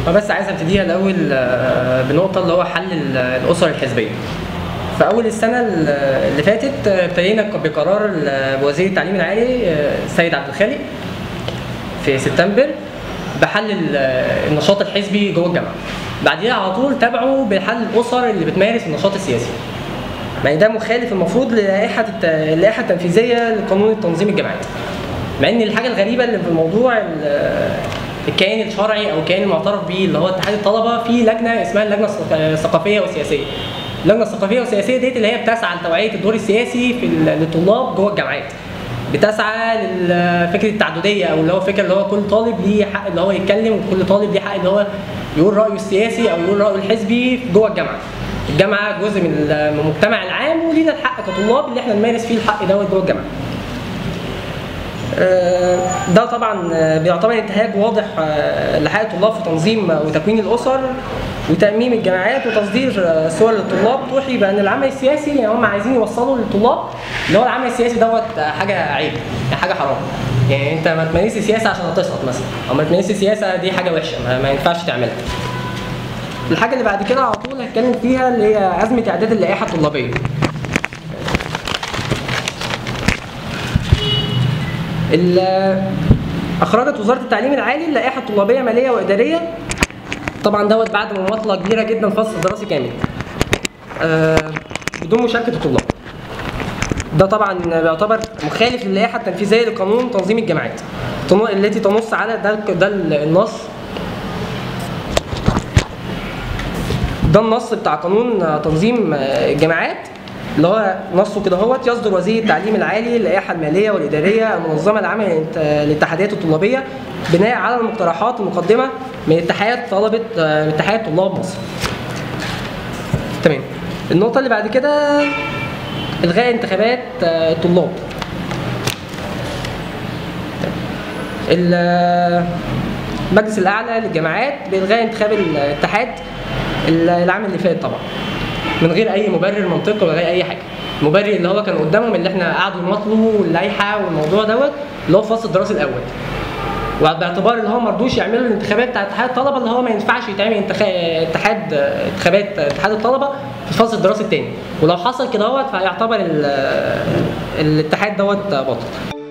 فبس عايز ابتديها الاول آه، بنقطه اللي هو حل ال- الاسر الحزبيه في اول السنه ال- اللي فاتت آه، ابتدينا بقرار ال- وزير التعليم العالي آه، السيد عبد الخالق في سبتمبر بحل ال- النشاط الحزبي جوه الجامعه بعديها على طول تابعوا بحل الاسر اللي بتمارس النشاط السياسي يعني ده مخالف المفروض للائحه الت- اللائحه التنفيذيه لقانون تنظيم الجامعات مع ان الحاجه الغريبه اللي في الموضوع ال- الكيان الشرعي او الكيان المعترف به اللي هو اتحاد الطلبه في لجنه اسمها اللجنه الثق- الثقافيه والسياسيه. اللجنه الثقافيه والسياسيه ديت اللي هي بتسعى لتوعيه الدور السياسي في ال- للطلاب جوه الجامعات. بتسعى لفكره التعدديه او اللي هو فكره اللي هو كل طالب ليه حق اللي هو يتكلم وكل طالب ليه حق اللي هو يقول رايه السياسي او يقول رايه الحزبي جوه الجامعه. الجامعه جزء من ال- من المجتمع العام ولينا الحق كطلاب اللي احنا نمارس فيه الحق دوت جوه الجامعه. ده طبعا بيعتبر انتهاك واضح لحق الطلاب في تنظيم وتكوين الاسر وتاميم الجامعات وتصدير صور للطلاب توحي بان العمل السياسي يعني هم عايزين يوصلوا للطلاب اللي هو العمل السياسي دوت حاجه عيب يعني حاجه حرام يعني انت ما تمارسش سياسه عشان هتسقط مثلا او ما تمارسش سياسه دي حاجه وحشه ما, ما ينفعش تعملها الحاجه اللي بعد كده على طول هتكلم فيها اللي هي ازمه اعداد اللائحه الطلابيه ال- اخرجت وزاره التعليم العالي اللائحه الطلابيه ماليه واداريه طبعا دوت بعد مماطله كبيره جدا فصل دراسي كامل آه، بدون مشاركه الطلاب ده طبعا بيعتبر مخالف للائحه التنفيذيه لقانون تنظيم الجامعات تن- التي تنص على ده ده النص ده النص بتاع قانون تنظيم الجامعات اللي هو نصه كده هوت يصدر وزير التعليم العالي اللائحه الماليه والاداريه المنظمه العامه للانت- للاتحادات الطلابيه بناء على المقترحات المقدمه من اتحاد طلبه من اتحاد طلاب مصر. تمام. النقطه اللي بعد كده الغاء انتخابات الطلاب. ال- المجلس الاعلى للجامعات بالغاء انتخاب الاتحاد العام اللي فات طبعا من غير اي مبرر منطقي ولا غير اي حاجه المبرر اللي هو كان قدامهم اللي احنا قعدوا يماطلوا اللائحه والموضوع دوت اللي هو الفصل الدراسي الاول وباعتبار اللي هو ما رضوش يعملوا الانتخابات بتاع اتحاد الطلبه اللي هو ما ينفعش يتعمل انتخاب اتحاد انتخابات اتحاد الطلبه في الفصل الدراسي الثاني ولو حصل كده دوت فهيعتبر ال- الاتحاد دوت باطل